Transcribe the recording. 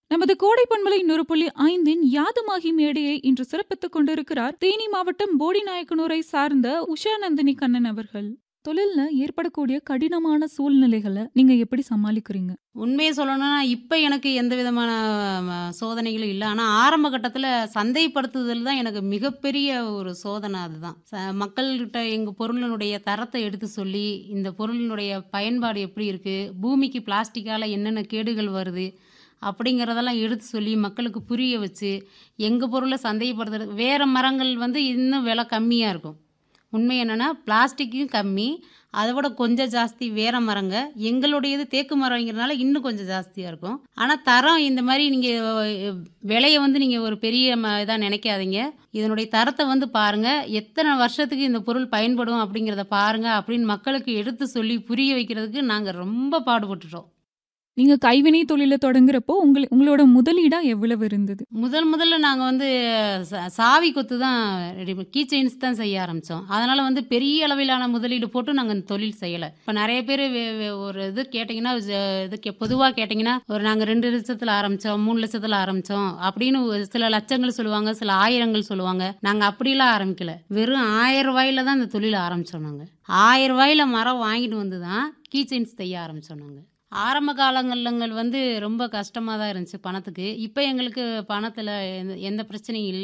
நமது கோடை பண்பலை நூறு புள்ளி ஐந்தின் யாதுமாகி மேடையை இன்று சிறப்பித்துக் கொண்டிருக்கிறார் தேனி மாவட்டம் போடிநாயக்கனூரை சார்ந்த உஷா நந்தினி கண்ணன் அவர்கள் தொழில்ல ஏற்படக்கூடிய கடினமான சூழ்நிலைகளை நீங்க எப்படி சமாளிக்கிறீங்க உண்மையை சொல்லணும்னா இப்போ எனக்கு எந்த விதமான ம, சோதனைகளும் இல்லை ஆனால் ஆரம்ப கட்டத்தில் சந்தைப்படுத்துதல் தான் எனக்கு மிகப்பெரிய ஒரு சோதனை அதுதான் ச மக்கள்கிட்ட எங்கள் பொருளினுடைய தரத்தை எடுத்து சொல்லி இந்த பொருளினுடைய பயன்பாடு எப்படி இருக்குது பூமிக்கு பிளாஸ்டிக்கால் என்னென்ன கேடுகள் வருது அப்படிங்கிறதெல்லாம் எடுத்து சொல்லி மக்களுக்கு புரிய வச்சு எங்கள் பொருளை சந்தைப்படுத்துறது வேறு மரங்கள் வந்து இன்னும் விலை கம்மியாக இருக்கும் உண்மை என்னென்னா பிளாஸ்டிக்கும் கம்மி அதை விட கொஞ்சம் ஜாஸ்தி வேற மரங்க எங்களுடையது தேக்கு மரங்கிறனால இன்னும் கொஞ்சம் ஜாஸ்தியாக இருக்கும் ஆனால் தரம் இந்த மாதிரி நீங்கள் விலையை வந்து நீங்கள் ஒரு பெரிய ம இதாக நினைக்காதீங்க இதனுடைய தரத்தை வந்து பாருங்கள் எத்தனை வருஷத்துக்கு இந்த பொருள் பயன்படும் அப்படிங்கிறத பாருங்கள் அப்படின்னு மக்களுக்கு எடுத்து சொல்லி புரிய வைக்கிறதுக்கு நாங்கள் ரொம்ப பாடுபட்டுட்டோம் நீங்க கைவினை தொழில தொடங்குறப்போ உங்கள உங்களோட முதலீடா எவ்வளவு இருந்தது முதல் முதல்ல நாங்கள் வந்து ச- சாவி கொத்து தான் ரெடி கீ செயின்ஸ் தான் செய்ய ஆரம்பித்தோம் அதனால் வந்து பெரிய அளவிலான முதலீடு போட்டு நாங்கள் இந்த தொழில் செய்யலை இப்போ நிறைய பேர் ஒரு இது கேட்டிங்கன்னா ஜ- இது கே பொதுவாக கேட்டிங்கன்னா ஒரு நாங்கள் ரெண்டு லட்சத்தில் ஆரம்பித்தோம் மூணு லட்சத்தில் ஆரம்பித்தோம் அப்படின்னு ஒரு சில லட்சங்கள் சொல்லுவாங்க சில ஆயிரங்கள் சொல்லுவாங்க நாங்கள் அப்படிலாம் ஆரம்பிக்கல வெறும் ஆயிரம் ரூபாயில தான் இந்த தொழில் ஆரம்பித்தோம் நாங்கள் ஆயிரம் ரூபாயில மரம் வாங்கிட்டு வந்து தான் கீ செயின்ஸ் செய்ய ஆரம்பித்தோம் நாங்கள் ஆரம்ப காலங்கள்லங்கள் வந்து ரொம்ப கஷ்டமாக தான் இருந்துச்சு பணத்துக்கு இப்போ எங்களுக்கு பணத்தில் எந்த எந்த பிரச்சனையும் இல்லை